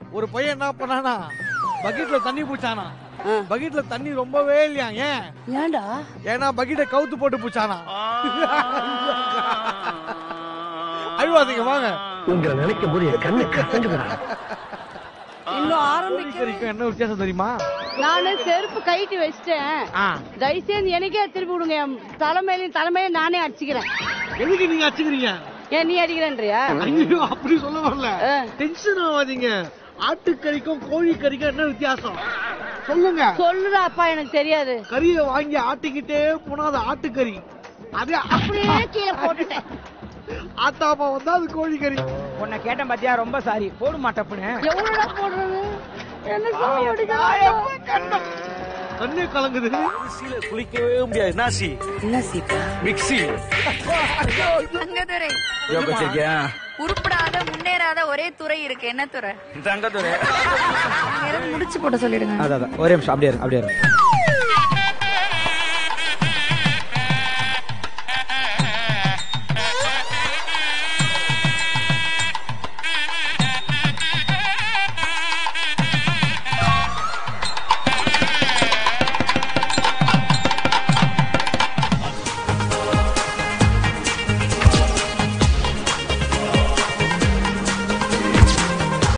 ஒரு பையன் என்ன பண்ணானா பக்கெட்ல தண்ணி பூச்சானா பக்கெட்ல தண்ணி ரொம்பவே இல்லையா ஏன் ஏன்டா ஏன்னா பக்கெட்டை கவுத்து போட்டு பூச்சானா அழுவாதீங்க வாங்க உங்களை நினைக்கும் போது என் கண்ணு கசங்குதுடா இன்னும் ஆரம்பிக்க கோழிக்கறிக்கும் என்ன வித்தியாசம் தெரியுமா நானு செருப்பு கைட்டு வச்சிட்டேன் ஆ, தயவுசெய்து எனக்கே திருப்பி விடுங்க என் தலைமையிலையும் தலைமையில நானே அடிச்சுக்கிறேன் எதுக்கு நீங்க அச்சுக்கிறீங்க ஏன் நீ அடிக்கிறேன்றியா ஐயோ அப்படி சொல்ல வரல ஆ. டென்ஷன் ஆகாதீங்க ஆட்டுக்கறிக்கும் கோழிக்கறிக்கும் என்ன வித்தியாசம் சொல்லுங்க சொல்லுடா அப்பா எனக்கு தெரியாது கறியை வாங்கி ஆட்டிக்கிட்டே போனா அது ஆட்டுக்கறி அதே அப்படியே கீழே போட்டுட்டேன் ஆட்டாப்பா வந்தா அது கோழிக்கறி உன்னை கேட்டேன் பாத்தியா ரொம்ப சாரி போடு மாட்டப்புன்னு எவ்வளவுடா போடுறது என்ன சாப்பிடுங்க கண்ணே கலங்குது குளிக்கவே முடியாது நாசி என்ன சீப்பா மிக்ஸி தங்கதுரை யோகா வச்சிருக்கியா உருப்படாத முன்னேறாத ஒரே துறை இருக்கு என்ன துறை தங்கத்துறை முடிச்சு போட சொல்லிடுங்க அதான் ஒரே நிமிஷம் அப்படியே இரு, அப்படியே இரு.